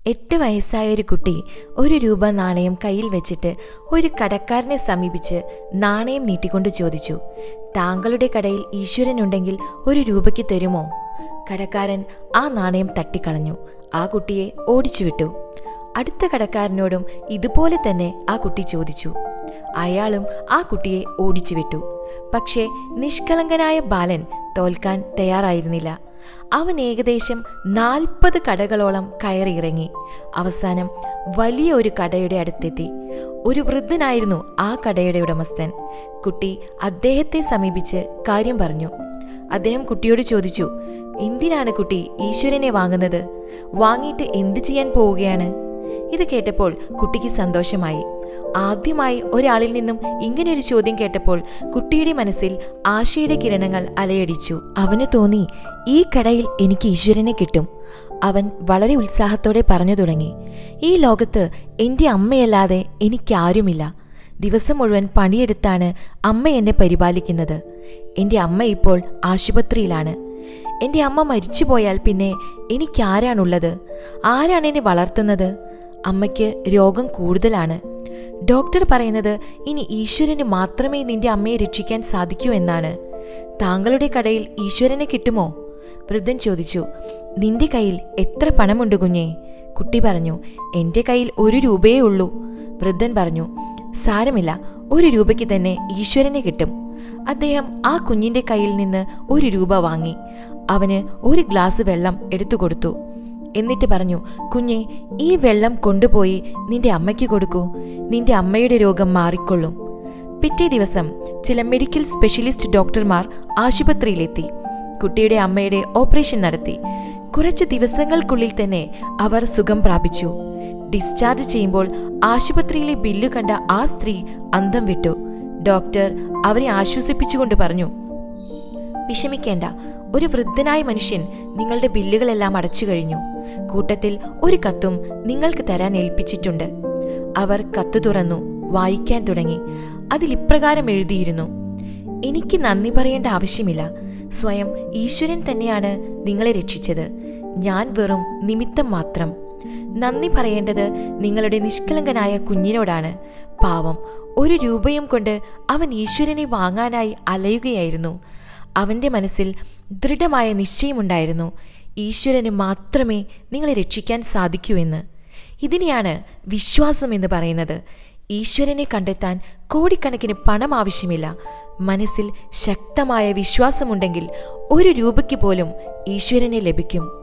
എട്ട് വയസ്സായ ഒരു കുട്ടി ഒരു രൂപ നാണയം കയ്യിൽ വെച്ചിട്ട് ഒരു കടക്കാരനെ സമീപിച്ച് നാണയം നീട്ടിക്കൊണ്ട് ചോദിച്ചു താങ്കളുടെ കടയിൽ ഈശ്വരനുണ്ടെങ്കിൽ ഒരു രൂപയ്ക്ക് തരുമോ കടക്കാരൻ ആ നാണയം തട്ടിക്കളഞ്ഞു ആ കുട്ടിയെ ഓടിച്ചുവിട്ടു അടുത്ത കടക്കാരനോടും ഇതുപോലെ തന്നെ ആ കുട്ടി ചോദിച്ചു അയാളും ആ കുട്ടിയെ ഓടിച്ചുവിട്ടു പക്ഷേ നിഷ്കളങ്കനായ ബാലൻ തോൽക്കാൻ തയ്യാറായിരുന്നില്ല അവൻ ഏകദേശം നാൽപ്പത് കടകളോളം കയറിയിറങ്ങി അവസാനം വലിയ ഒരു കടയുടെ അടുത്തെത്തി ഒരു വൃദ്ധനായിരുന്നു ആ കടയുടെ ഉടമസ്ഥൻ കുട്ടി അദ്ദേഹത്തെ സമീപിച്ച് കാര്യം പറഞ്ഞു അദ്ദേഹം കുട്ടിയോട് ചോദിച്ചു എന്തിനാണ് കുട്ടി ഈശ്വരനെ വാങ്ങുന്നത് വാങ്ങിയിട്ട് എന്തു ചെയ്യാൻ പോവുകയാണ് ഇത് കേട്ടപ്പോൾ കുട്ടിക്ക് സന്തോഷമായി ആദ്യമായി ഒരാളിൽ നിന്നും ഇങ്ങനെയൊരു ചോദ്യം കേട്ടപ്പോൾ കുട്ടിയുടെ മനസ്സിൽ ആശയുടെ കിരണങ്ങൾ അലയടിച്ചു അവന് തോന്നി ഈ കടയിൽ എനിക്ക് ഈശ്വരനെ കിട്ടും അവൻ വളരെ ഉത്സാഹത്തോടെ പറഞ്ഞു തുടങ്ങി ഈ ലോകത്ത് എൻ്റെ അമ്മയല്ലാതെ എനിക്കാരുമില്ല ദിവസം മുഴുവൻ പണിയെടുത്താണ് അമ്മ എന്നെ പരിപാലിക്കുന്നത് എൻ്റെ അമ്മ ഇപ്പോൾ ആശുപത്രിയിലാണ് എൻ്റെ അമ്മ മരിച്ചുപോയാൽ പിന്നെ എനിക്കാരാണുള്ളത് ആരാണ് എന്നെ വളർത്തുന്നത് അമ്മയ്ക്ക് രോഗം കൂടുതലാണ് ഡോക്ടർ പറയുന്നത് ഇനി ഈശ്വരന് മാത്രമേ നിന്റെ അമ്മയെ രക്ഷിക്കാൻ സാധിക്കൂ എന്നാണ് താങ്കളുടെ കടയിൽ ഈശ്വരനെ കിട്ടുമോ വൃദ്ധൻ ചോദിച്ചു നിന്റെ കയ്യിൽ എത്ര പണമുണ്ട് കുഞ്ഞേ കുട്ടി പറഞ്ഞു എൻ്റെ കയ്യിൽ ഒരു രൂപയേ ഉള്ളൂ വൃദ്ധൻ പറഞ്ഞു സാരമില്ല ഒരു രൂപയ്ക്ക് തന്നെ ഈശ്വരനെ കിട്ടും അദ്ദേഹം ആ കുഞ്ഞിന്റെ കയ്യിൽ നിന്ന് ഒരു രൂപ വാങ്ങി അവന് ഒരു ഗ്ലാസ് വെള്ളം എടുത്തു കൊടുത്തു എന്നിട്ട് പറഞ്ഞു കുഞ്ഞെ ഈ വെള്ളം കൊണ്ടുപോയി നിന്റെ അമ്മയ്ക്ക് കൊടുക്കൂ നിന്റെ അമ്മയുടെ രോഗം മാറിക്കൊള്ളും പിറ്റേ ദിവസം ചില മെഡിക്കൽ സ്പെഷ്യലിസ്റ്റ് ഡോക്ടർമാർ ആശുപത്രിയിലെത്തി കുട്ടിയുടെ അമ്മയുടെ ഓപ്പറേഷൻ നടത്തി കുറച്ച് ദിവസങ്ങൾക്കുള്ളിൽ തന്നെ അവർ സുഖം പ്രാപിച്ചു ഡിസ്ചാർജ് ചെയ്യുമ്പോൾ ആശുപത്രിയിലെ ബില്ല് കണ്ട ആ സ്ത്രീ അന്തം വിട്ടു ഡോക്ടർ അവരെ ആശ്വസിപ്പിച്ചുകൊണ്ട് പറഞ്ഞു വിഷമിക്കേണ്ട ഒരു വൃദ്ധനായ മനുഷ്യൻ നിങ്ങളുടെ ബില്ലുകളെല്ലാം അടച്ചു കഴിഞ്ഞു കൂട്ടത്തിൽ ഒരു കത്തും നിങ്ങൾക്ക് തരാൻ ഏൽപ്പിച്ചിട്ടുണ്ട് അവർ കത്ത് തുറന്നു വായിക്കാൻ തുടങ്ങി അതിൽ ഇപ്രകാരം എഴുതിയിരുന്നു എനിക്ക് നന്ദി പറയേണ്ട ആവശ്യമില്ല സ്വയം ഈശ്വരൻ തന്നെയാണ് നിങ്ങളെ രക്ഷിച്ചത് ഞാൻ വെറും നിമിത്തം മാത്രം നന്ദി പറയേണ്ടത് നിങ്ങളുടെ നിഷ്കളങ്കനായ കുഞ്ഞിനോടാണ് പാവം ഒരു രൂപയും കൊണ്ട് അവൻ ഈശ്വരനെ വാങ്ങാനായി അലയുകയായിരുന്നു അവന്റെ മനസ്സിൽ ദൃഢമായ നിശ്ചയമുണ്ടായിരുന്നു ഈശ്വരന് മാത്രമേ നിങ്ങളെ രക്ഷിക്കാൻ സാധിക്കൂ എന്ന് ഇതിനെയാണ് വിശ്വാസം എന്ന് പറയുന്നത് ഈശ്വരനെ കണ്ടെത്താൻ കോടിക്കണക്കിന് പണം ആവശ്യമില്ല മനസ്സിൽ ശക്തമായ വിശ്വാസമുണ്ടെങ്കിൽ ഒരു രൂപയ്ക്ക് പോലും ഈശ്വരനെ ലഭിക്കും